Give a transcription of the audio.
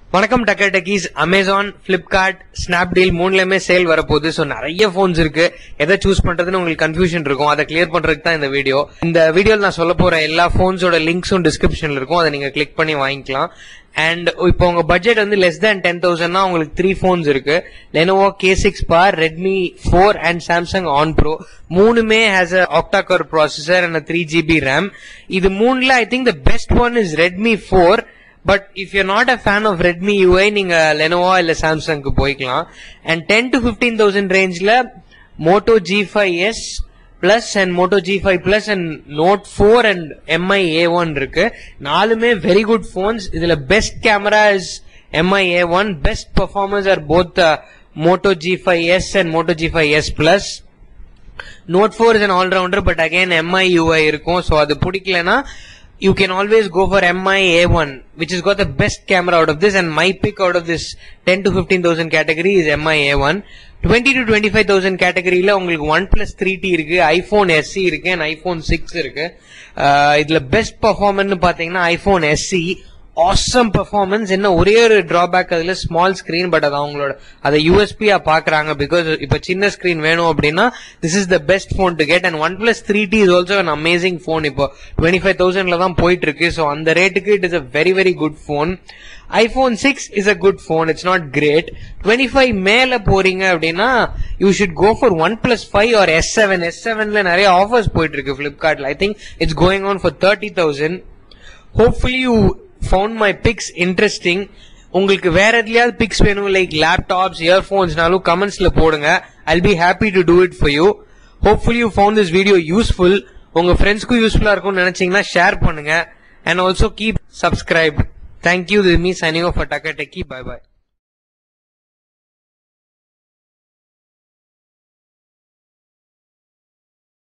வணக்கம் டக்கர் டக்கீஸ் அமேசான் பிளிப்கார்ட் ஸ்னாப்டீல் மூணுலயுமே சேல் வரப்போகுது ஸோ நிறைய ஃபோன்ஸ் இருக்கு எதை சூஸ் பண்றதுன்னு உங்களுக்கு கன்ஃபியூஷன் இருக்கும் அதை கிளியர் பண்றதுக்கு தான் இந்த வீடியோ இந்த வீடியோல நான் சொல்ல போற எல்லா ஃபோன்ஸோட லிங்க்ஸும் டிஸ்கிரிப்ஷன்ல இருக்கும் அதை நீங்க கிளிக் பண்ணி வாங்கிக்கலாம் அண்ட் இப்போ உங்க பட்ஜெட் வந்து லெஸ் தேன் டென் தௌசண்ட்னா உங்களுக்கு த்ரீ ஃபோன்ஸ் இருக்கு Lenovo K six power Redmi four and Samsung on pro மூணுமே has a octacore processor and three GB RAM இது மூணுல I think the best one is Redmi four but if you not a fan of Redmi UI நீங்க Lenovo இல்ல சாம்சங்க்கு போய்க்கலாம் and ten to fifteen thousand ரேஞ்ச்ல Moto G five S plus and Moto G five plus and note four and Mi A one இருக்கு நாலுமே very good phones இதுல best camera is Mi A one best performance are both Moto G five S and Moto G five S plus note four is an allrounder but again Mi UI இருக்கும் so அது பிடிக்கலனா you can always go for MI A1, which has got the best camera out of this, and my pick out of this 10 to 15,000 category is MI A1. 20 to 25,000 கேட்டகரியில உங்களுக்கு OnePlus three T இருக்கு iPhone SE இருக்கு and iPhone six இருக்கு uh இதுல best performance பாத்தீங்கன்னா iPhone SE awesome performance என்ன ஒரே ஒரு டிராபேக் அதுல ஸ்மால் ஸ்கிரீன் பட் அது அவங்களோட அதை யூஎஸ்பியா பாக்குறாங்க பிகாஸ் இப்ப சின்ன ஸ்கிரீன் வேணும் அப்படின்னா this is the best phone to get and OnePlus three T is also an amazing phone இப்போ டுவெண்ட்டி ஃபைவ் தௌசண்ட்ல தான் போயிட்டு இருக்கு ஸோ அந்த ரேட்டுக்கு it is a very very good phone iPhone six is a good phone it's not great twenty five மேல போறீங்க அப்படின்னா you should go for OnePlus five or S seven S செவன்ல நிறைய ஆஃபர்ஸ் போயிட்டு இருக்கு பிளிப்கார்ட்ல I think it's going on for thirty thousand hopefully you found my picks interesting உங்களுக்கு வேற எதுலயாவது பிக்ஸ் வேணும் லைக் லேப்டாப்ஸ் இயர்போன்ஸ்னாலும் கமெண்ட்ஸ்ல போடுங்க I'll be happy to do it for you hopefully you found this video useful உங்க ஃப்ரெண்ட்ஸ்க்கும் யூஸ்ஃபுல்லா இருக்கும்னு நினைச்சீங்கன்னா ஷேர் பண்ணுங்க and also keep subscribe thank you this me signing off டக்கா டெக்கி பை பை